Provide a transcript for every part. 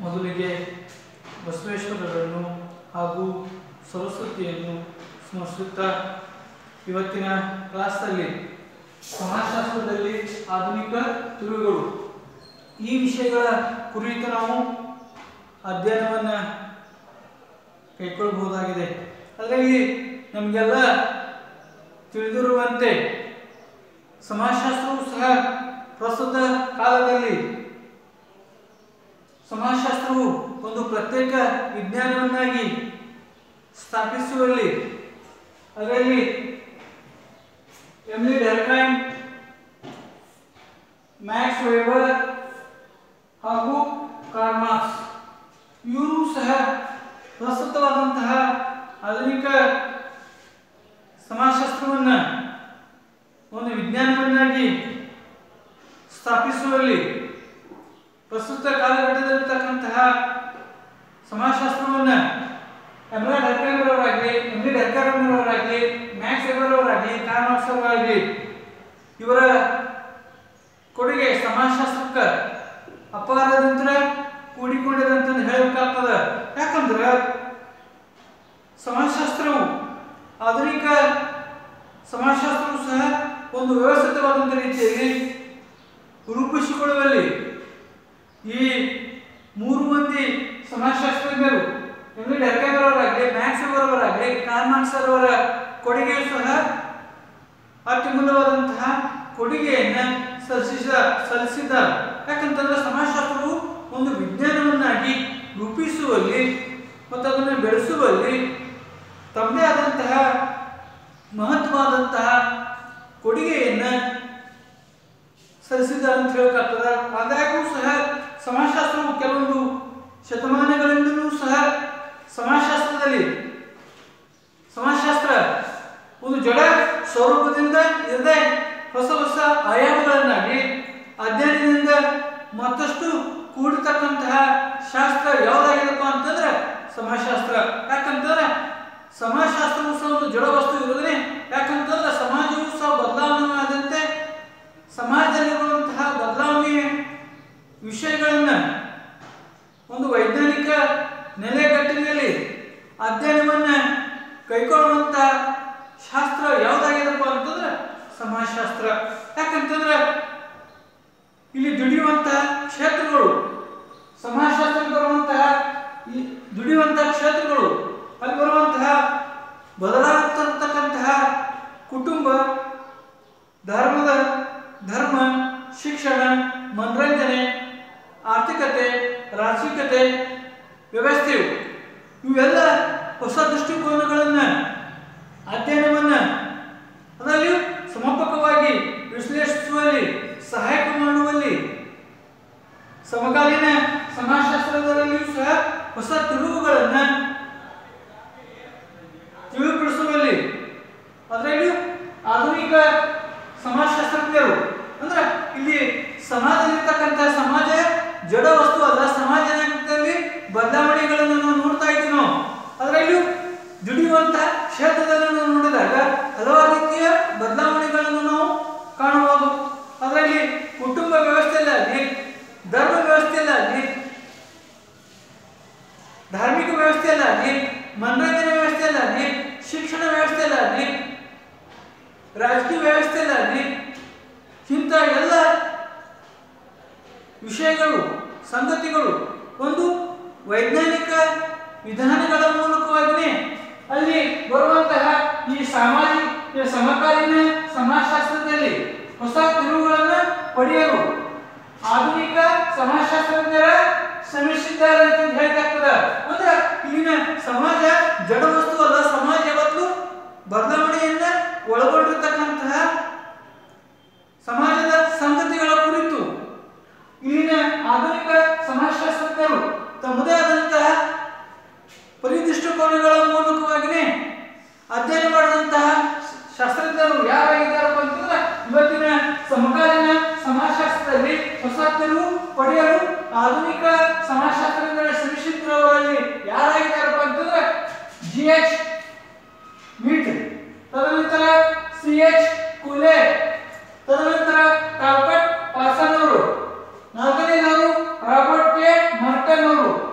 ಮೊದಲಿಗೆ ಬಸವೇಶ್ವರರನ್ನು ಹಾಗೂ ಸರಸ್ವತಿಯನ್ನು ಸ್ಮರಿಸುತ್ತಾ ಇವತ್ತಿನ ಕ್ಲಾಸ್ನಲ್ಲಿ ಸಮಾಜಶಾಸ್ತ್ರದಲ್ಲಿ ಆಧುನಿಕ ತಿರುವುಗಳು ಈ ವಿಷಯಗಳ ಕುರಿತು ನಾವು ಅಧ್ಯಯನವನ್ನು ಕೈಗೊಳ್ಳಬಹುದಾಗಿದೆ ಅದರಲ್ಲಿ ನಮಗೆಲ್ಲ ತಿಳಿದಿರುವಂತೆ ಸಮಾಜಶಾಸ್ತ್ರವು ಸಹ ಪ್ರಸ್ತುತ ಕಾಲದಲ್ಲಿ ಸಮಾಜಶಾಸ್ತ್ರವು ಒಂದು ಪ್ರತ್ಯೇಕ ವಿಜ್ಞಾನವನ್ನಾಗಿ ಸ್ಥಾಪಿಸುವಲ್ಲಿ ಅದರಲ್ಲಿ ಎಮ್ಲಿ ಡೆರ್ಕೈನ್ ಮ್ಯಾಕ್ಸ್ ವೆಬರ್ ಹಾಗೂ ಕಾರ್ಮಾಕ್ಸ್ ಇವರು ಸಹ ಪ್ರಸ್ತುತವಾದಂತಹ ಆಧುನಿಕ ಸಮಾಜಶಾಸ್ತ್ರವನ್ನು ಒಂದು ವಿಜ್ಞಾನವನ್ನಾಗಿ ಸ್ಥಾಪಿಸುವಲ್ಲಿ ಪ್ರಸ್ತುತ ಕಾಲಘಟ್ಟದಲ್ಲಿರ್ತಕ್ಕಂತಹ ಸಮಾಜಶಾಸ್ತ್ರವನ್ನು ಎಮ್ರಾಯ್ಡ್ ಹರ್ಕರ್ ಅವರಾಗಲಿ ಎಮ್ರಿ ಹರ್ಕರ್ ಅವರಾಗಲಿ ಮ್ಯಾಕ್ಸ್ ಎಬರ್ ಅವರಾಗಲಿ ಕಾರ್ಮಾಕ್ಸ್ ಅವರಾಗಲಿ ಇವರ ಕೊಡುಗೆ ಸಮಾಜಶಾಸ್ತ್ರಕ್ಕೆ ಅಪಾರದಿಂದ ಕೂಡಿಕೊಂಡಿದೆ ಅಂತಂದು ಹೇಳಬೇಕಾಗ್ತದ ಯಾಕಂದ್ರೆ ಸಮಾಜಶಾಸ್ತ್ರವು ಆಧುನಿಕ ಸಮಾಜಶಾಸ್ತ್ರವು ಸಹ ಒಂದು ವ್ಯವಸ್ಥಿತವಾದಂಥ ರೀತಿಯಲ್ಲಿ ರೂಪಿಸಿಕೊಳ್ಳುವಲ್ಲಿ ಈ ಮೂರು ಮಂದಿ ಸಮಾಜಶಾಸ್ತ್ರಜ್ಞರು ಎಮ್ಲಿ ಡೆರ್ಕೈವರವರಾಗಲಿ ಮ್ಯಾಕ್ಸ್ ಅವರವರಾಗಲಿ ಕಾರ್ಮಾಕ್ಸ್ ಅವರ ಕೊಡುಗೆಯು ಸಹ ಅತ್ಯಮೂಲ್ಯವಾದಂತಹ ಕೊಡುಗೆಯನ್ನು ಸಲ್ಲಿಸಿದ ಸಲ್ಲಿಸಿದ್ದಾರೆ ಯಾಕಂತಂದ್ರೆ ಸಮಾಜಶಾಸ್ತ್ರವು ಒಂದು ವಿಜ್ಞಾನವನ್ನಾಗಿ ರೂಪಿಸುವಲ್ಲಿ ಮತ್ತು ಅದನ್ನು ಬೆಳೆಸುವಲ್ಲಿ ತಮ್ಮದೇ ಆದಂತಹ ಮಹತ್ವವಾದಂತಹ ಕೊಡುಗೆಯನ್ನು ಸಲ್ಲಿಸಿದ್ದಾರೆ ಅಂತ ಹೇಳಕ್ಕಾಗ್ತದೆ ಆದಾಗ್ಯೂ ಸಹ ಸಮಾಜಶಾಸ್ತ್ರವು ಕೆಲವೊಂದು ಶತಮಾನಗಳಿಂದಲೂ ಸಹ ಸಮಾಜಶಾಸ್ತ್ರದಲ್ಲಿ ಸಮಾಜಶಾಸ್ತ್ರ ಒಂದು ಜಡ ಸ್ವರೂಪದಿಂದ ಇರದೆ ಹೊಸ ಹೊಸ ಆಯಾಮಗಳನ್ನಾಗಿ ಅಧ್ಯಯನದಿಂದ ಮತ್ತಷ್ಟು ಕೂಡಿರ್ತಕ್ಕಂತಹ ಶಾಸ್ತ್ರ ಯಾವುದಾಗಿದೆಪ್ಪ ಅಂತಂದ್ರೆ ಸಮಾಜಶಾಸ್ತ್ರ ಯಾಕಂತಂದ್ರೆ ಸಮಾಜಶಾಸ್ತ್ರವು ಸಹ ಒಂದು ಜಡ ವಸ್ತು ಇರೋದೇ ಯಾಕಂತಂದ್ರೆ ಸಮಾಜವು ಸಹ ಬದಲಾವಣೆ ಆದಂತೆ ಸಮಾಜದಲ್ಲಿರುವಂತಹ ಬದಲಾವಣೆಯ ವಿಷಯಗಳನ್ನು ಒಂದು ವೈಜ್ಞಾನಿಕ ನೆಲೆಗಟ್ಟಿನಲ್ಲಿ ಅಧ್ಯಯನವನ್ನು ಕೈಗೊಳ್ಳುವಂಥ ಶಾಸ್ತ್ರ ಯಾವುದಾಗಿದೆಪ್ಪ ಅಂತಂದ್ರೆ ಸಮಾಜಶಾಸ್ತ್ರ ಯಾಕಂತಂದ್ರೆ ಇಲ್ಲಿ ದುಡಿಯುವಂತಹ ಕ್ಷೇತ್ರಗಳು ಸಮಾಜಶಾಸ್ತ್ರಕ್ಕೆ ಬರುವಂತಹ ಈ ದುಡಿಯುವಂತಹ ಕ್ಷೇತ್ರಗಳು ಅಲ್ಲಿ ಬರುವಂತಹ ಬದಲಾಗುತ್ತಿರ್ತಕ್ಕಂತಹ ಕುಟುಂಬ ಧರ್ಮದ ಧರ್ಮ ಶಿಕ್ಷಣ ಮನರಂಜನೆ ಆರ್ಥಿಕತೆ ರಾಜಕೀಯತೆ ವ್ಯವಸ್ಥೆಯು ಇವೆಲ್ಲ ಹೊಸ ದೃಷ್ಟಿಕೋನಗಳನ್ನು ಅಧ್ಯಯನವನ್ನು ಅದರಲ್ಲಿಯೂ ಸಮರ್ಪಕವಾಗಿ ವಿಶ್ಲೇಷಿಸುವಲ್ಲಿ ಸಹಾಯಕ ಮಾಡುವಲ್ಲಿ ಸಮಕಾಲೀನ ಸಮಾಜಶಾಸ್ತ್ರದಲ್ಲಿಯೂ ಸಹ ಹೊಸ ತಿರುವುಗಳನ್ನು ತಿಳಿಪಡಿಸುವಲ್ಲಿ ಅದರಲ್ಲಿಯೂ ಆಧುನಿಕ ಸಮಾಜಶಾಸ್ತ್ರಜ್ಞರು ಅಂದ್ರೆ ಇಲ್ಲಿ ಸಮಾಜದಲ್ಲಿರ್ತಕ್ಕಂಥ ಸಮಾಜ ಜಡ ವಸ್ತು ಅಲ್ಲ ಸಮಾಜದಲ್ಲಿ ಬದಲಾವಣೆಗಳನ್ನು ನಾವು ನೋಡ್ತಾ ಇದ್ದೀವಿ ನಾವು ಅದರಲ್ಲಿಯೂ ದುಡಿಯುವಂತ ಕ್ಷೇತ್ರದಲ್ಲಿ ನಾವು ನೋಡಿದಾಗ ಹಲವಾರು ರೀತಿಯ ಬದಲಾವಣೆಗಳನ್ನು ನಾವು ಕಾಣಬಹುದು ಅದರಲ್ಲಿ ಕುಟುಂಬ ವ್ಯವಸ್ಥೆಯಲ್ಲಾಗಲಿ ಧರ್ಮ ವ್ಯವಸ್ಥೆಯಲ್ಲಾಗಲಿ ಧಾರ್ಮಿಕ ವ್ಯವಸ್ಥೆಯಲ್ಲಾಗಲಿ ಮನರಂಜನೆ ವ್ಯವಸ್ಥೆಯಲ್ಲಾಗಲಿ ಶಿಕ್ಷಣ ವ್ಯವಸ್ಥೆಯಲ್ಲಾಗಲಿ ರಾಜಕೀಯ ವ್ಯವಸ್ಥೆಯಲ್ಲಾಗಲಿ ಇಂಥ ಎಲ್ಲ ವಿಷಯಗಳು ಸಂಗತಿಗಳು ಒಂದು ವೈಜ್ಞಾನಿಕ ವಿಧಾನಗಳ ಮೂಲಕವಾಗಿಯೇ ಅಲ್ಲಿ ಬರುವಂತಹ ಈ ಸಾಮಾಜಿಕ ಸಮಕಾಲೀನ ಸಮಾಜಶಾಸ್ತ್ರದಲ್ಲಿ ಹೊಸ ತಿರುವುಗಳನ್ನು ಪಡೆಯಲು ಆಧುನಿಕ ಸಮಾಜಶಾಸ್ತ್ರಜ್ಞರ ಶ್ರಮಿಸಿದ್ದಾರೆ ಅಂತ ಹೇಳಕ್ಕಾಗ್ತದ ಅಂದ್ರೆ ಇಲ್ಲಿನ ಸಮಾಜ ಜಡ ವಸ್ತು ಅಲ್ಲ ಸಮಾಜ ಯಾವತ್ತು ಬದಲಾವಣೆಯನ್ನ ಒಳಗೊಂಡಿರ್ತಕ್ಕಂತಹ ಸಮಾಜದ ಸಂಗತಿಗಳ ಕುರಿತು ಇಲ್ಲಿನ ಆಧುನಿಕ ಸಮಾಜಶಾಸ್ತ್ರಜ್ಞರು ತಮ್ಮದೇ ಆದಂತಹ ಪರಿದೃಷ್ಟಿಕೋನಗಳ ಮೂಲಕವಾಗಿಯೇ ಅಧ್ಯಯನ ಮಾಡಿದಂತಹ ಶಾಸ್ತ್ರಜ್ಞರು ಯಾರಾಗಿದ್ದಾರಪ್ಪ ಅಂತಂದ್ರೆ ಇವತ್ತಿನ ಸಮಕಾಲೀನ ಸಮಾಜಶಾಸ್ತ್ರದಲ್ಲಿ ಹೊಸ ತಿರುವು ಪಡೆಯಲು ಆಧುನಿಕ ಸಮಾಜಶಾಸ್ತ್ರಜ್ಞರ ಶ್ರಮಿಸಿದ್ದವರಲ್ಲಿ ಯಾರಾಗಿದ್ದಾರಪ್ಪ ಅಂತಂದ್ರೆ ಜಿ ಎಚ್ ಮೀಟ್ ತದನಂತರ ಸಿ ಎಚ್ ಕುಲೆ ತದನಂತರ ಕಾರ್ಪೆಟ್ ಪಾರ್ಸನ್ ಅವರು ನಾಲ್ಕನೇದವರು ರಾಬರ್ಟ್ ಕೆ ಮರ್ಟನ್ ಅವರು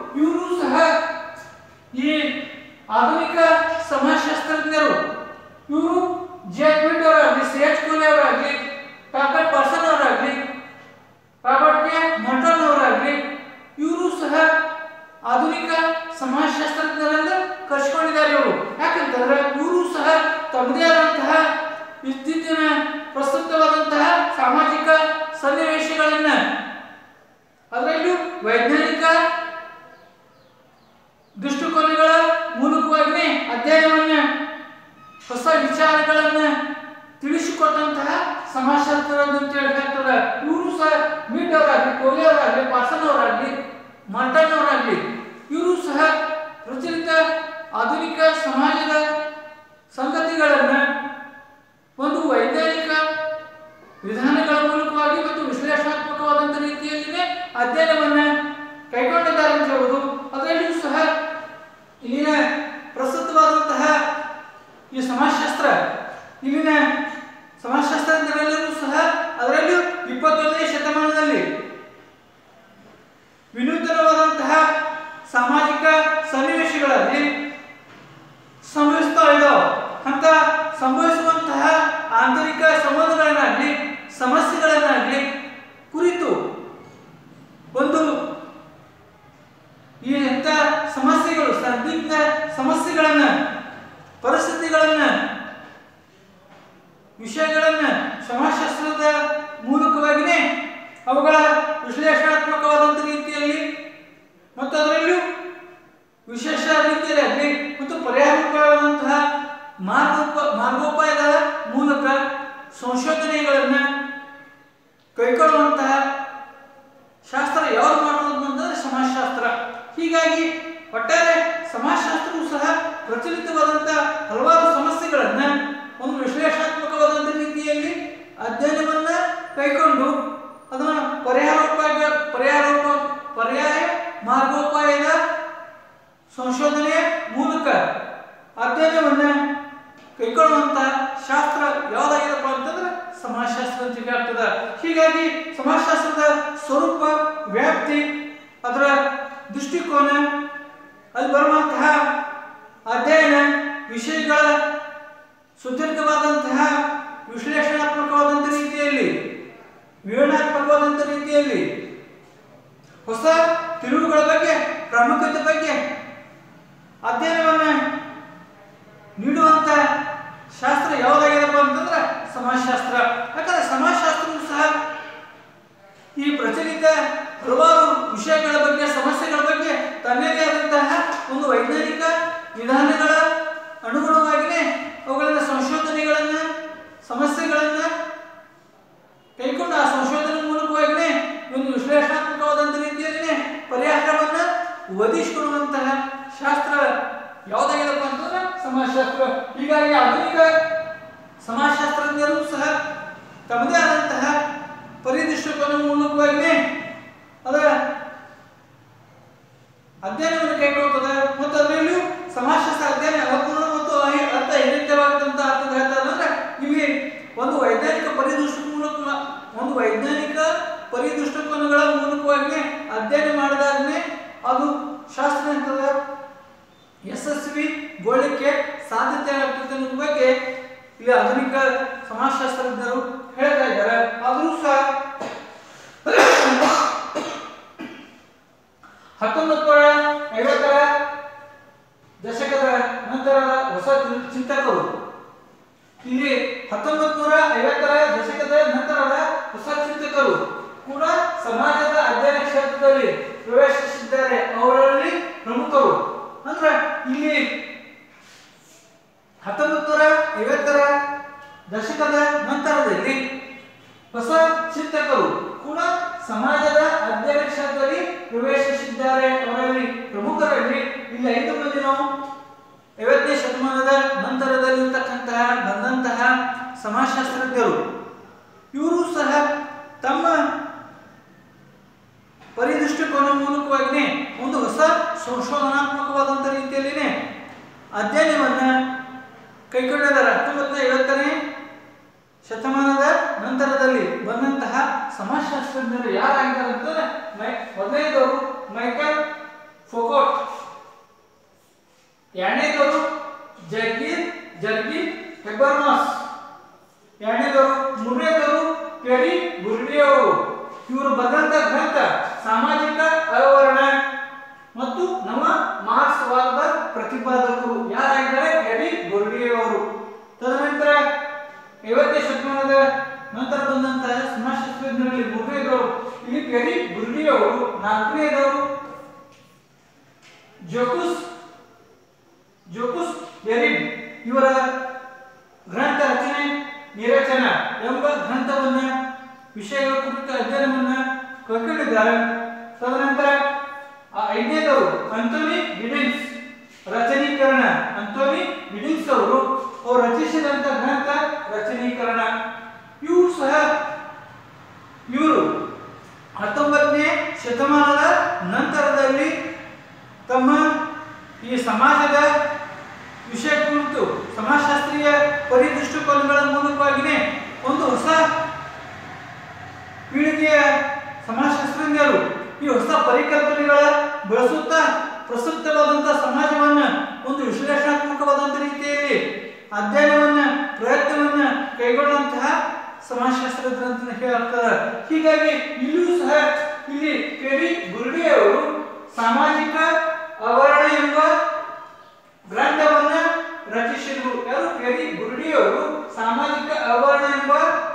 ಆಧುನಿಕ ಸಮಾಜಶಾಸ್ತ್ರಜ್ಞರು ಇವರು ಜೆ ಕ್ವಿಟ್ ಅವರಾಗಲಿ ಸಿ ಎಚ್ ಕೋಲೆ ಅವರಾಗಲಿ ಟಾಕರ್ ಪರ್ಸನ್ ಅವರಾಗಲಿ ರಾಬರ್ಟ್ ಕೆ ಮರ್ಟನ್ ಅವರಾಗಲಿ ಇವರು ಸಹ ಆಧುನಿಕ ಸಮಾಜಶಾಸ್ತ್ರಜ್ಞರನ್ನ ಕರ್ಸ್ಕೊಂಡಿದ್ದಾರೆ ಇವರು ಯಾಕಂತಂದ್ರೆ ಇವರು ಸಹ ತಮ್ಮದೇ ಆದಂತಹ ಇತ್ತೀಚಿನ ಪ್ರಸ್ತುತವಾದಂತಹ ಸಾಮಾಜಿಕ ಸನ್ನಿವೇಶಗಳನ್ನ ಅದರಲ್ಲೂ ವೈಜ್ಞಾನಿಕ ದೃಷ್ಟಿಕೋನಗಳ ಮೂಲಕವಾಗಿ ಅಧ್ಯಯನವನ್ನ ಹೊಸ ವಿಚಾರಗಳನ್ನ ತಿಳಿಸಿಕೊಟ್ಟಂತಹ ಸಮಾಜಶಾಸ್ತ್ರಜ್ಞರು ಅಂತ ಹೇಳ್ತಾರೆ ಇವರು ಸಹ ಮೀಟ್ ಅವರಾಗಲಿ ಕೋಹ್ಲಿ ಅವರಾಗಲಿ ಪಾಸನ್ ಅವರಾಗಲಿ ಮರ್ಟನ್ ಅವರಾಗಲಿ ಇವರು ಸಹ ಪ್ರಚಲಿತ ಆಧುನಿಕ ಸಮಾಜದ ಸಂಗತಿಗಳನ್ನ ಒಂದು ವೈಜ್ಞಾನಿಕ ವಿಧಾನಗಳ ಮೂಲಕವಾಗಿ ಮತ್ತು ವಿಶ್ಲೇಷಣಾತ್ಮಕವಾದಂಥ ರೀತಿಯಲ್ಲಿನೇ ಅಧ್ಯಯನವನ್ನ ಕೈಗೊಂಡಿದ್ದಾರೆ ಅಂತ ಹೇಳ್ಬೋದು ಅದರಲ್ಲಿಯೂ ಸಹ ಇಲ್ಲಿನ ಪ್ರಸ್ತುತವಾದಂತಹ ಈ ಸಮಾಜಶಾಸ್ತ್ರ ಇಲ್ಲಿನ ಸಮಾಜಶಾಸ್ತ್ರಜ್ಞರೆಲ್ಲರೂ ಸಹ ಅದರಲ್ಲಿಯೂ ಇಪ್ಪತ್ತೊಂದನೇ ಶತಮಾನದಲ್ಲಿ ವಿನೂತನವಾದಂತಹ ಸಾಮಾಜಿಕ ಸನ್ನಿವೇಶಗಳಲ್ಲಿ ಸಂಭವಿಸ್ತಾ ಇದ್ದಾವೆ ಅಂತ ಸಂಭವಿಸುವಂತಹ ಆಂತರಿಕ ಸಂಬಂಧಗಳನ್ನಾಗಲಿ ಸಮಸ್ಯೆಗಳನ್ನಾಗಲಿ ಕುರಿತು ಒಂದು ಈ ಎಂಥ ಸಮಸ್ಯೆಗಳು ಸಂದಿಗ್ಧ ಸಮಸ್ಯೆಗಳನ್ನ ಪರಿಸ್ಥಿತಿಗಳನ್ನ ವಿಷಯಗಳನ್ನ ಸಮಾಜಶಾಸ್ತ್ರದ ಮೂಲಕವಾಗಿಯೇ ಅವುಗಳ ವಿಶ್ಲೇಷಣಾತ್ಮಕವಾದಂಥ ರೀತಿಯಲ್ಲಿ ಮತ್ತು ಅದರಲ್ಲೂ ವಿಶೇಷ ರೀತಿಯಲ್ಲಿ ಆಗಲಿ ಮತ್ತು ಪರಿಹಾರವಾದಂತಹ ಮಾರ್ಗೋಪ ಮಾರ್ಗೋಪಾಯದ ಮೂಲಕ ಸಂಶೋಧನೆಗಳನ್ನು ಕೈಗೊಳ್ಳುವಂತಹ ಶಾಸ್ತ್ರ ಯಾವ್ದು ಮಾಡೋದು ಅಂತಂದ್ರೆ ಸಮಾಜಶಾಸ್ತ್ರ ಹೀಗಾಗಿ ಒಟ್ಟಾರೆ ಸಮಾಜಶಾಸ್ತ್ರವು ಸಹ ಪ್ರಚಲಿತವಾದಂಥ ಹಲವಾರು ಸಮಸ್ಯೆಗಳನ್ನ ಒಂದು ವಿಶ್ಲೇಷಣಾತ್ಮಕವಾದಂಥ ರೀತಿಯಲ್ಲಿ ಅಧ್ಯಯನವನ್ನ ಕೈಗೊಂಡು ಅದನ್ನು ಪರಿಹಾರೋಪಾಯ ಪರಿಹಾರೋಪ ಪರ್ಯಾಯ ಮಾರ್ಗೋಪಾಯದ ಸಂಶೋಧನೆಯ ಮೂಲಕ ಅಧ್ಯಯನವನ್ನ ಕೈಗೊಳ್ಳುವಂತ ಶಾಸ್ತ್ರ ಯಾವ್ದಾಗಿದೆಪ್ಪ ಅಂತಂದ್ರೆ ಸಮಾಜಶಾಸ್ತ್ರ ಅಂತ ಹೇಳ್ತದ ಹೀಗಾಗಿ ಸಮಾಜಶಾಸ್ತ್ರದ ಸ್ವರೂಪ ವ್ಯಾಪ್ತಿ ಅದರ ದೃಷ್ಟಿಕೋನ ಅಲ್ಲಿ ಬರುವಂತಹ ಅಧ್ಯಯನ ವಿಷಯಗಳ ಸುದೀರ್ಘವಾದಂತಹ ವಿಶ್ಲೇಷಣಾತ್ಮಕವಾದಂಥ ರೀತಿಯಲ್ಲಿ ವಿವರಣಾತ್ಮಕವಾದಂಥ ರೀತಿಯಲ್ಲಿ ಹೊಸ ತಿರುವುಗಳ ಬಗ್ಗೆ ಪ್ರಾಮುಖ್ಯತೆ ಬಗ್ಗೆ ಅಧ್ಯಯನವನ್ನ ನೀಡುವಂತ ಶಾಸ್ತ್ರ ಯಾವುದಾಗಿದೆಪ್ಪ ಅಂತಂದ್ರೆ ಸಮಾಜಶಾಸ್ತ್ರ ಯಾಕಂದ್ರೆ ಸಮಾಜಶಾಸ್ತ್ರವು ಸಹ ಈ ಪ್ರಚಲಿತ ಹಲವಾರು ವಿಷಯಗಳ ಬಗ್ಗೆ ಸಮಸ್ಯೆಗಳ ಬಗ್ಗೆ ತನ್ನದೇ ಆದಂತಹ ಒಂದು ವೈಜ್ಞಾನಿಕ ವಿಧಾನಗಳ ಅನುಗುಣವಾಗಿಯೇ ಅವುಗಳನ್ನ ಸಂಶೋಧನೆಗಳನ್ನ ಸಮಸ್ಯೆಗಳನ್ನ ಕೈಕೊಂಡು ಆ ಸಂಶೋಧನೆ ಮೂಲಕವಾಗಿಯೇ ಒಂದು ವಿಶ್ಲೇಷಣಾತ್ಮಕವಾದಂಥ ರೀತಿಯಲ್ಲಿ ಪರಿಹಾರವನ್ನ ಒದಗಿಸಿಕೊಡುವಂತಹ ಶಾಸ್ತ್ರ ಯಾವುದಾಗಿದೆಪ್ಪ ಅಂತಂದ್ರೆ ಸಮಾಜಶಾಸ್ತ್ರ ಹೀಗಾಗಿ ಆಧುನಿಕ ಸಮಾಜಶಾಸ್ತ್ರಜ್ಞರು ಸಹ ತಮ್ಮದೇ ಆದಂತಹ ಪರಿದೃಷ್ಟಕೋನ ಮೂಲಕವಾಗಿಯೇ ಅದರ ಅಧ್ಯಯನವನ್ನು ಕೈಗೊಳ್ಳುತ್ತದೆ ಮತ್ತು ಅದರಲ್ಲಿಯೂ ಸಮಾಜಶಾಸ್ತ್ರ ಅಧ್ಯಯನ ಅಪೂರ್ಣ ಮತ್ತು ಅಹಿ- ಅರ್ಥ ಹಿರಿತವಾದಂಥ ಅರ್ಥದ ಹೇಳ್ತಾರೆ ಅಂದ್ರೆ ಇಲ್ಲಿ ಒಂದು ವೈಜ್ಞಾನಿಕ ಪರಿದೃಷ್ಟ ಮೂಲಕ ಒಂದು ವೈಜ್ಞಾನಿಕ ಪರಿದೃಷ್ಟಕೋನಗಳ ಮೂಲಕವಾಗಿ ಅಧ್ಯಯನ ಮಾಡಿದಾಗಲೇ ಅದು ಶಾಸ್ತ್ರ ಅಂತದ ಯಶಸ್ವಿ ಗೋಳಿಕೆ ಸಾಧ್ಯತೆ ಆಗ್ತದೆ ಅನ್ನೋದ್ರ ಬಗ್ಗೆ ಇಲ್ಲಿ ಆಧುನಿಕ ಸಮಾಜಶಾಸ್ತ್ರಜ್ಞರು ಹೇಳ್ತಾ ಇದ್ದಾರೆ ಆದರೂ ಸಹ ಹತ್ತೊಂಬತ್ತು ನೂರ ಐವತ್ತರ ದಶಕದ ನಂತರದ ಹೊಸ ಚಿಂ- ಚಿಂತಕರು ಇಲ್ಲಿ ಹತ್ತೊಂಬತ್ತು ನೂರ ಐವತ್ತರ ದಶಕದ ನಂತರದ ಹೊಸ ಚಿಂತಕರು ಕೂಡ ಸಮಾಜದ ಅಧ್ಯಯನ ಕ್ಷೇತ್ರದಲ್ಲಿ ಪ್ರವೇಶಿಸಿದ್ದಾರೆ ಅವರಲ್ಲಿ ಪ್ರಮುಖರು ಅಂದ್ರೆ ಇಲ್ಲಿ ಹತ್ತೊಂಬತ್ತು ನೂರ ಐವತ್ತರ ದಶಕದ ನಂತರದಲ್ಲಿ ಹೊಸ ಚಿಂತಕರು ಕೂಡ ಸಮಾಜದ ಅಧ್ಯಯನ ಕ್ಷೇತ್ರದಲ್ಲಿ ಪ್ರವೇಶಿಸಿದ್ದಾರೆ ಅವರಲ್ಲಿ ಪ್ರಮುಖರಲ್ಲಿ ಇಲ್ಲಿ ಐದು ಮಂದಿ ನಾವು ಐವತ್ತನೇ ಶತಮಾನದ ನಂತರದಲ್ಲಿರ್ತಕ್ಕಂತಹ ಬಂದಂತಹ ಸಮಾಜಶಾಸ್ತ್ರಜ್ಞರು ಇವರು ಸಹ ತಮ್ಮ ಪರಿದೃಷ್ಟಿಕೋನ ಮೂಲಕವಾಗಿಯೇ ಒಂದು ಹೊಸ ಸಂಶೋಧನಾತ್ಮಕವಾದಂಥ ರೀತಿಯಲ್ಲಿನೇ ಅಧ್ಯಯನವನ್ನ ಕೈಗೊಂಡಿದ್ದಾರೆ ಹತ್ತೊಂಬತ್ತು ಐವತ್ತನೇ ಶತಮಾನದ ನಂತರದಲ್ಲಿ ಬಂದಂತಹ ಸಮಾಜಶಾಸ್ತ್ರಜ್ಞರು ಯಾರಾಗಿದ್ದಾರೆ ಅಂತಂದ್ರೆ ಮೈ ಮೊದಲನೇದವರು ಮೈಕಲ್ ಫೋಕೋಟ್ ಎರಡನೇದವರು ಜಗೀರ್ ಜರ್ಗಿ ಹೆಬರ್ಮಾಸ್ ಎರಡನೇದವರು ಮೂರನೇದವರು ಪೆರಿ ಗುರ್ಡಿ ಅವರು ಇವರು ಬರೆದಂತ ಗ್ರಂಥ ಸಾಮಾಜಿಕ ಅವರಣ ಮತ್ತು ನಮ್ಮ ಮಾರ್ಕ್ಸ್ವಾದದ ಪ್ರತಿಪಾದಕರು ಯಾರಾಗಿದ್ದಾರೆ ಪೆರಿ ಗುರ್ಡಿ ಅವರು ತದನಂತರ ಐವತ್ತನೇ ಶತಮಾನದ ನಂತರ ಬಂದಂತಹ ಸಮಾಜಶಾಸ್ತ್ರಜ್ಞರಲ್ಲಿ ಮೂರನೇದವರು ಇಲ್ಲಿ ಪೆರಿ ಗುರ್ಡಿ ಅವರು ನಾಲ್ಕನೇದವರು ಜೋಕುಸ್ ಜೋಕುಸ್ ಬೆರಿಡ್ ಇವರ ಗ್ರಂಥ ರಚನೆ ನಿರಚನ ಎಂಬ ಗ್ರಂಥವನ್ನ ವಿಷಯಗಳ ಕುರಿತ ಅಧ್ಯಯನವನ್ನ ಕೈಗೊಂಡಿದ್ದಾರೆ ತದನಂತರ ಆ ಐದನೇದವರು ಅಂಟೋನಿ ಗಿಡಿನ್ಸ್ ರಚನೀಕರಣ ಅಂಟೋನಿ ಗಿಡಿನ್ಸ್ ಅವರು ಅವರು ರಚಿಸಿದಂತ ಗ್ರಂಥ ರಚನೀಕರಣ ಇವರು ಸಹ ಇವರು ಹತ್ತೊಂಬತ್ತನೇ ಶತಮಾನದ ನಂತರದಲ್ಲಿ ತಮ್ಮ ಈ ಸಮಾಜದ ವಿಷಯ ಕುರಿತು ಸಮಾಜಶಾಸ್ತ್ರೀಯ ಪರಿದೃಷ್ಟಿಕೋನಗಳ ಮೂಲಕವಾಗಿಯೇ ಒಂದು ಹೊಸ ಪೀಳಿಗೆಯ ಸಮಾಜಶಾಸ್ತ್ರಜ್ಞರು ಈ ಹೊಸ ಪರಿಕಲ್ಪನೆಗಳ ಬಳಸುತ್ತಾ ಪ್ರಸ್ತುತವಾದಂತಹ ಸಮಾಜವನ್ನ ಒಂದು ವಿಶ್ಲೇಷಣಾತ್ಮಕವಾದಂತಹ ರೀತಿಯಲ್ಲಿ ಅಧ್ಯಯನವನ್ನ ಪ್ರಯತ್ನವನ್ನ ಕೈಗೊಂಡಂತಹ ಸಮಾಜಶಾಸ್ತ್ರಜ್ಞರು ಅಂತ ಹೇಳ್ತಾರೆ ಹೀಗಾಗಿ ಇಲ್ಲಿಯೂ ಸಹ ಇಲ್ಲಿ ಕೆಡಿ ಗುರುಡಿ ಅವರು ಸಾಮಾಜಿಕ ಅವರಣ ಎಂಬ ಗ್ರಂಥವನ್ನ ರಚಿಸಿದರು ಯಾರು ಕೆಡಿ ಗುರುಡಿ ಅವರು ಸಾಮಾಜಿಕ ಅವರಣ ಎಂಬ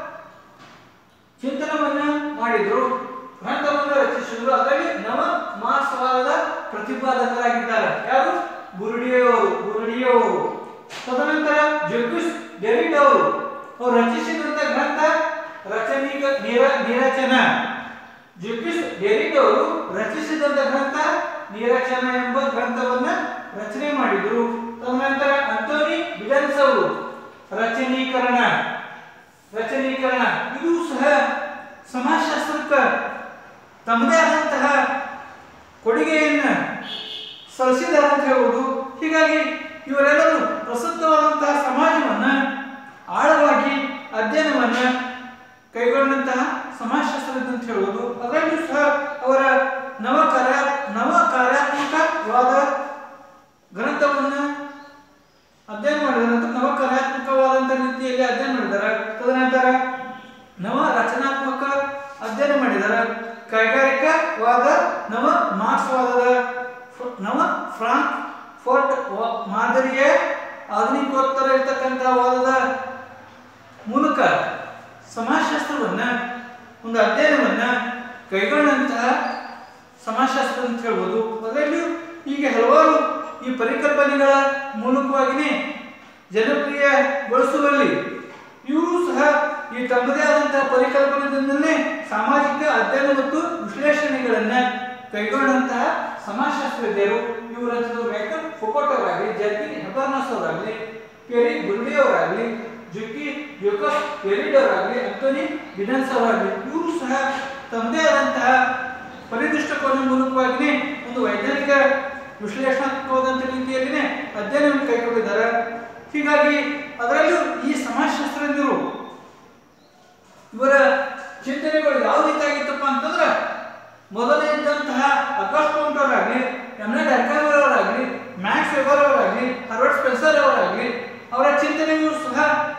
ಚಿಂತನವನ್ನ ಮಾಡಿದ್ರು ಗ್ರಂಥವನ್ನು ರಚಿಸಿದ್ರು ಅದರಲ್ಲಿ ನವ ಮಾಸವಾದದ ಪ್ರತಿಪಾದಕರಾಗಿದ್ದಾರೆ ಯಾರು ಗುರುಡಿಯವರು ಗುರುಡಿಯವರು ತದನಂತರ ಜಗ್ಗುಸ್ ಡೆರಿಡ್ ಅವರು ಅವರು ರಚಿಸಿದಂತ ಗ್ರಂಥ ರಚನೀಕ ನಿರ ನಿರಚನ ಜಗ್ಗುಸ್ ಡೆರಿಡ್ ಅವರು ರಚಿಸಿದಂತ ಗ್ರಂಥ ನಿರಚನ ಎಂಬ ಗ್ರಂಥವನ್ನ ರಚನೆ ಮಾಡಿದ್ರು ತದನಂತರ ಅಂಟೋನಿ ಬಿಡನ್ಸ್ ಅವರು ರಚನೀಕರಣ ರಚನೀಕರಣ ಇದು ಸಹ ಸಮಾಜಶಾಸ್ತ್ರಕ್ಕೆ ತಮ್ಮದೇ ಆದಂತಹ ಕೊಡುಗೆಯನ್ನ ಸಲ್ಲಿಸಿದ್ದಾರೆ ಅಂತ ಹೇಳ್ಬೋದು ಹೀಗಾಗಿ ಇವರೆಲ್ಲರೂ ಪ್ರಸಿದ್ಧವಾದಂತಹ ಸಮಾಜವನ್ನ ಆಳವಾಗಿ ಅಧ್ಯಯನವನ್ನ ಕೈಗೊಂಡಂತಹ ಸಮಾಜಶಾಸ್ತ್ರಜ್ಞ ಅಂತ ಹೇಳ್ಬೋದು ಅದರಲ್ಲೂ ಸಹ ಅವರ ನವ ಕಾರ್ಯ ನವ ಕಾರ್ಯಾತ್ಮಕವಾದ ಗ್ರಂಥವನ್ನ ಅಧ್ಯಯನ ಮಾಡಿದ್ದಾರೆ ಅಂತ ನವ ಕಾರ್ಯಾತ್ಮಕವಾದಂತಹ ರೀತಿಯಲ್ಲಿ ಅಧ್ಯಯನ ಮಾಡಿದ್ದಾರೆ ತದನಂತರ ನವ ರಚನಾತ್ಮಕ ಅಧ್ಯಯನ ಮಾಡಿದ್ದಾರೆ ಕೈಗಾರಿಕಾವಾದ ನವ ಮಾರ್ಕ್ಸ್ವಾದದ ಫ- ನವ ಫ್ರಾಂಕ್ ಫೋರ್ಟ್ ವ- ಮಾದರಿಯ ಆಧುನಿಕೋತ್ತರ ಇರ್ತಕ್ಕಂತಹ ವಾದದ ಮೂಲಕ ಸಮಾಜಶಾಸ್ತ್ರವನ್ನ ಒಂದು ಅಧ್ಯಯನವನ್ನ ಕೈಗೊಂಡಂತಹ ಸಮಾಜಶಾಸ್ತ್ರ ಅಂತ ಹೇಳ್ಬೋದು ಅದರಲ್ಲಿಯೂ ಹೀಗೆ ಹಲವಾರು ಈ ಪರಿಕಲ್ಪನೆಗಳ ಮೂಲಕವಾಗಿಯೇ ಜನಪ್ರಿಯಗೊಳಿಸುವಲ್ಲಿ ಇವರು ಸಹ ಈ ತಮ್ಮದೇ ಆದಂತಹ ಪರಿಕಲ್ಪನೆಯಿಂದಲೇ ಸಾಮಾಜಿಕ ಅಧ್ಯಯನ ಮತ್ತು ವಿಶ್ಲೇಷಣೆಗಳನ್ನ ಕೈಗೊಂಡಂತಹ ಸಮಾಜಶಾಸ್ತ್ರಜ್ಞರು ಇವರು ರಚಿಸಿದ ಮೈಕಲ್ ಫೊಕೋಟ್ ಅವರಾಗಲಿ ಜರ್ಗಿನ್ ಹೆಬರ್ನಾಸ್ ಅವರಾಗಲಿ ಪೆರಿ ಗುರ್ಡಿ ಅವರಾಗಲಿ ಜುಕ್ಕಿ ಜೋಕಸ್ ಪೆರಿಡ್ ಅವರಾಗಲಿ ಅಂಟೋನಿ ಗಿಡನ್ಸ್ ಅವರಾಗಲಿ ಇವರು ಸಹ ತಮ್ಮದೇ ಆದಂತಹ ಪರಿದೃಷ್ಟಕೋನ ಮೂಲಕವಾಗಿಯೇ ಒಂದು ವೈಜ್ಞಾನಿಕ ವಿಶ್ಲೇಷಣಾತ್ಮಕವಾದಂಥ ರೀತಿಯಲ್ಲಿನೇ ಅಧ್ಯಯನವನ್ನು ಕೈಗೊಂಡಿದ್ದಾರೆ ಹೀಗಾಗಿ ಅದರಲ್ಲೂ ಈ ಸಮಾಜಶಾಸ್ತ್ರಜ್ಞರು ಇವರ ಚಿಂತನೆಗಳು ಯಾವ ರೀತಿ ಆಗಿತ್ತಪ್ಪ ಅಂತಂದ್ರೆ ಮೊದಲೇ ಇದ್ದಂತಹ ಅಗಸ್ಟ್ ಅವರಾಗಲಿ ಎಮ್ನೆ ಡರ್ಕರ್ ಅವರಾಗಲಿ ಮ್ಯಾಕ್ಸ್ ವೆಬರ್ ಅವರಾಗಲಿ ಹರ್ವರ್ಡ್ ಸ್ಪೆನ್ಸರ್ ಅವರಾಗಲಿ ಅವರ ಚಿಂತನೆಯೂ ಸಹ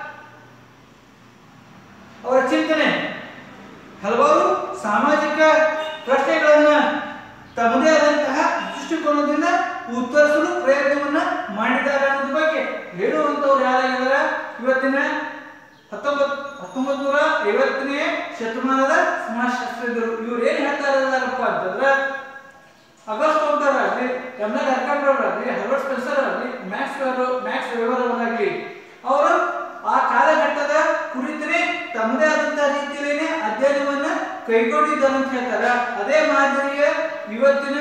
ಅವರ ಚಿಂತನೆ ಹಲವಾರು ಸಾಮಾಜಿಕ ಪ್ರಶ್ನೆಗಳನ್ನ ತಮ್ಮದೇ ಆದಂತಹ ದೃಷ್ಟಿಕೋನದಿಂದ ಉತ್ತರಿಸಲು ಪ್ರಯತ್ನವನ್ನ ಮಾಡಿದ್ದಾರೆ ಅನ್ನೋದ್ರ ಬಗ್ಗೆ ಹೇಳುವಂತವ್ರು ಯಾರಾಗಿದ್ದಾರೆ ಇವತ್ತಿನ ಹತ್ತೊಂಬತ್ ಹತ್ತೊಂಬತ್ ನೂರ ಐವತ್ತನೇ ಶತಮಾನದ ಸಮಾಜಶಾಸ್ತ್ರಜ್ಞರು ಇವ್ರು ಏನ್ ಹೇಳ್ತಾ ಇದಾರಪ್ಪ ಅಂತಂದ್ರೆ ಅಗಸ್ಟ್ ಅವರಾಗಲಿ ಎಮ್ನ ಡರ್ಕಂಡ್ ಅವರಾಗಲಿ ಹರ್ವರ್ಡ್ ಸ್ಪೆನ್ಸರ್ ಅವರಾಗಲಿ ಮ್ಯಾಕ್ಸ್ ವೆಬರ್ ಮ್ಯಾಕ್ಸ್ ವೆಬರ್ ಅವರಾಗಲಿ ಅವರು ಆ ಕಾಲಘಟ್ಟದ ಕುರಿತೇ ತಮ್ಮದೇ ಆದಂತಹ ರೀತಿಯಲ್ಲೇನೆ ಅಧ್ಯಯನವನ್ನ ಕೈಗೊಂಡಿದ್ದಾರೆ ಅಂತ ಹೇಳ್ತಾರೆ ಅದೇ ಮಾದರಿಯ ಇವತ್ತಿನ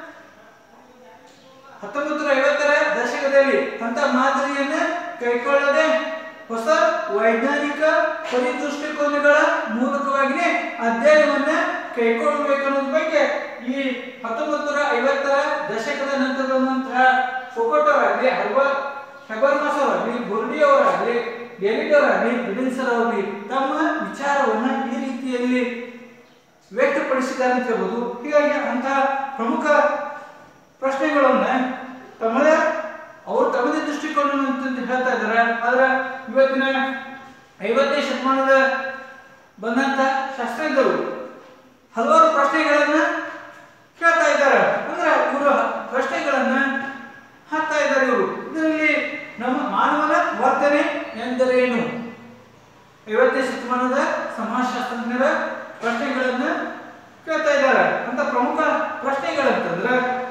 ಹತ್ತೊಂಬತ್ತು ನೂರ ಐವತ್ತರ ದಶಕದಲ್ಲಿ ಅಂತ ಮಾದರಿಯನ್ನ ಕೈಗೊಳ್ಳದೆ ಹೊಸ ವೈಜ್ಞಾನಿಕ ಪರಿದೃಷ್ಟಿಕೋನಗಳ ಮೂಲಕವಾಗಿಯೇ ಅಧ್ಯಯನವನ್ನ ಕೈಗೊಳ್ಳಬೇಕನ್ನೋದ್ರ ಬಗ್ಗೆ ಈ ಹತ್ತೊಂಬತ್ತು ನೂರ ಐವತ್ತರ ದಶಕದ ನಂತರ ಬಂದಂತಹ ಫೊಕೋಟೋ ಆಗಲಿ ಹರ್ಬರ್ ಹೆಬರ್ಮಾಸ್ ಅವರಾಗಲಿ ಗುರ್ಡಿ ಅವರಾಗಲಿ ಡೆವಿಡ್ ಅವರಾಗಲಿ ಬಿಡಿನ್ಸರ್ ಅವರಾಗಲಿ ತಮ್ಮ ವಿಚಾರವನ್ನ ಈ ರೀತಿಯಲ್ಲಿ ವ್ಯಕ್ತಪಡಿಸಿದ್ದಾರೆ ಅಂತ ಹೇಳ್ಬೋದು ಹೀಗಾಗಿ ಅಂತಹ ಪ್ರಮುಖ ಪ್ರಶ್ನೆಗಳನ್ನ ತಮ್ಮದೇ ಇವತ್ತಿನ ಐವತ್ತನೇ ಶತಮಾನದ ಬಂದಂತ ಶಾಸ್ತ್ರಜ್ಞರು ಹಲವಾರು ಪ್ರಶ್ನೆಗಳನ್ನ ಕೇಳ್ತಾ ಇದ್ದಾರೆ ಅಂದ್ರೆ ಇವರು ಪ್ರಶ್ನೆಗಳನ್ನ ಹಾಕ್ತಾ ಇದ್ದಾರೆ ಇವರು ಇದರಲ್ಲಿ ನಮ್ಮ ಮಾನವನ ವರ್ತನೆ ಎಂದರೇನು ಐವತ್ತನೇ ಶತಮಾನದ ಸಮಾಜಶಾಸ್ತ್ರಜ್ಞರ ಪ್ರಶ್ನೆಗಳನ್ನ ಕೇಳ್ತಾ ಇದ್ದಾರೆ ಅಂತ ಪ್ರಮುಖ ಪ್ರಶ್ನೆಗಳಂತಂದ್ರೆ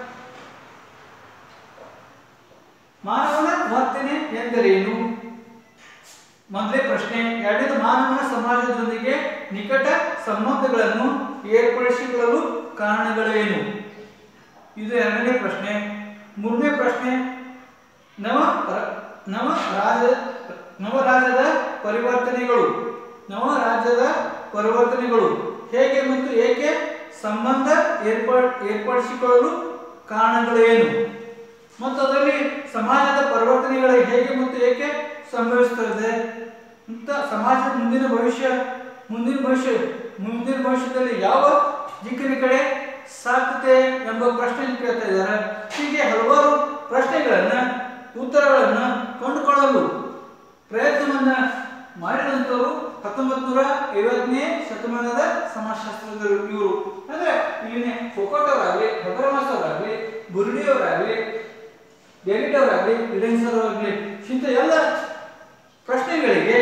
ಮಾನವನ ವರ್ತನೆ ಎಂದರೇನು ಮೊದಲೇ ಪ್ರಶ್ನೆ ಎರಡನೇದು ಮಾನವನ ಸಮಾಜದೊಂದಿಗೆ ನಿಕಟ ಸಂಬಂಧಗಳನ್ನು ಏರ್ಪಡಿಸಿಕೊಳ್ಳಲು ಕಾರಣಗಳೇನು ಇದು ಎರಡನೇ ಪ್ರಶ್ನೆ ಮೂರನೇ ಪ್ರಶ್ನೆ ನವ ರ- ನವ ರಾಜ ನವರಾಜ್ಯದ ಪರಿವರ್ತನೆಗಳು ನವರಾಜ್ಯದ ಪರಿವರ್ತನೆಗಳು ಹೇಗೆ ಮತ್ತು ಏಕೆ ಸಂಬಂಧ ಏರ್ಪ ಏರ್ಪಡಿಸಿಕೊಳ್ಳಲು ಕಾರಣಗಳೇನು ಮತ್ತು ಅದರಲ್ಲಿ ಸಮಾಜದ ಪರಿವರ್ತನೆಗಳು ಹೇಗೆ ಮತ್ತು ಏಕೆ ಸಂಭವಿಸುತ್ತದೆ ಅಂತ ಸಮಾಜದ ಮುಂದಿನ ಭವಿಷ್ಯ ಮುಂದಿನ ಭವಿಷ್ಯ ಮುಂದಿನ ಭವಿಷ್ಯದಲ್ಲಿ ಯಾವ ದಿಕ್ಕಿನ ಕಡೆ ಸಾಕ್ತದೆ ಎಂಬ ಪ್ರಶ್ನೆ ಕೇಳ್ತಾ ಇದ್ದಾರೆ ಹೀಗೆ ಹಲವಾರು ಪ್ರಶ್ನೆಗಳನ್ನ ಉತ್ತರಗಳನ್ನ ಕಂಡುಕೊಳ್ಳಲು ಪ್ರಯತ್ನವನ್ನ ಮಾಡಿದಂಥವರು ಹತ್ತೊಂಬತ್ ನೂರ ಐವತ್ತನೇ ಶತಮಾನದ ಸಮಾಜಶಾಸ್ತ್ರಜ್ಞರು ಇವರು ಅಂದ್ರೆ ಇಲ್ಲಿನ ಫೊಕೋಟ್ ಅವರಾಗಲಿ ಹಬರಮಾಸ್ ಅವರಾಗಲಿ ಬುರುಡಿ ಅವರಾಗಲಿ ಡೇವಿಡ್ ಅವರಾಗಲಿ ರಿಲಯನ್ಸ್ ಅವರಾಗಲಿ ಇಂಥ ಎಲ್ಲ ಪ್ರಶ್ನೆಗಳಿಗೆ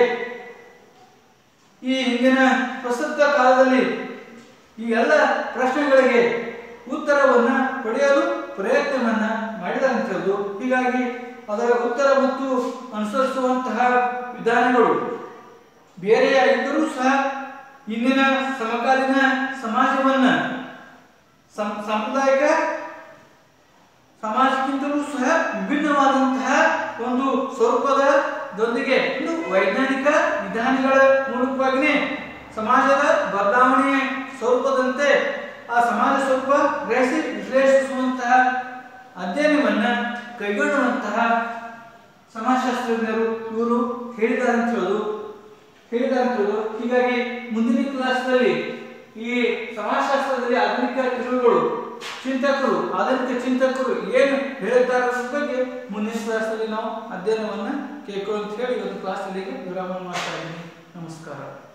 ಈ ಹಿಂದಿನ ಪ್ರಸ್ತುತ ಕಾಲದಲ್ಲಿ ಈ ಎಲ್ಲ ಪ್ರಶ್ನೆಗಳಿಗೆ ಉತ್ತರವನ್ನ ಪಡೆಯಲು ಪ್ರಯತ್ನವನ್ನ ಮಾಡಿದಂಥದ್ದು ಹೀಗಾಗಿ ಅದರ ಉತ್ತರ ಮತ್ತು ಅನುಸರಿಸುವಂತಹ ವಿಧಾನಗಳು ಬೇರೆಯಾಗಿದ್ದರೂ ಸಹ ಇಂದಿನ ಸಮಕಾಲೀನ ಸಮಾಜವನ್ನ ಸಂ- ಸಾಂಪ್ರದಾಯಿಕ ಸಮಾಜಕ್ಕಿಂತಲೂ ಸಹ ವಿಭಿನ್ನವಾದಂತಹ ಒಂದು ಸ್ವರೂಪದ ದೊಂದಿಗೆ ಇನ್ನು ವೈಜ್ಞಾನಿಕ ವಿಧಾನಗಳ ಮೂಲಕವಾಗಿಯೇ ಸಮಾಜದ ಬದಲಾವಣೆಯ ಸ್ವರೂಪದಂತೆ ಆ ಸಮಾಜ ಸ್ವರೂಪ ಗ್ರಹಿಸಿ ವಿಶ್ಲೇಷಿಸುವಂತಹ ಅಧ್ಯಯನವನ್ನ ಕೈಗೊಳ್ಳುವಂತಹ ಸಮಾಜಶಾಸ್ತ್ರಜ್ಞರು ಇವರು ಹೇಳಿದ್ದಾರೆ ಅಂತ ಹೇಳೋದು ಹೇಳಿದ್ದಾರೆ ಅಂತ ಹೇಳೋದು ಹೀಗಾಗಿ ಮುಂದಿನ ಕ್ಲಾಸ್ನಲ್ಲಿ ಈ ಸಮಾಜಶಾಸ್ತ್ರದಲ್ಲಿ ಆಧುನಿಕ ತಿರುವುಗಳು ಚಿಂತಕರು ಆಧುನಿಕ ಚಿಂತಕರು ಏನು ಹೇಳಿದ್ದಾರೆ ಅನ್ನೋದ್ರ ಬಗ್ಗೆ ಮುಂದಿನ ಕ್ಲಾಸಲ್ಲಿ ನಾವು ಅಧ್ಯಯನವನ್ನ ಕೇಳ್ಕೊಳ್ಳೋ ಅಂತ ಹೇಳಿ ಇವತ್ತು ಕ್ಲಾಸ್ ಅಲ್ಲಿಗೆ ವಿರಾಮ ಮಾಡ್ತಾ ಇದ್ದೀನಿ ನಮಸ್ಕಾರ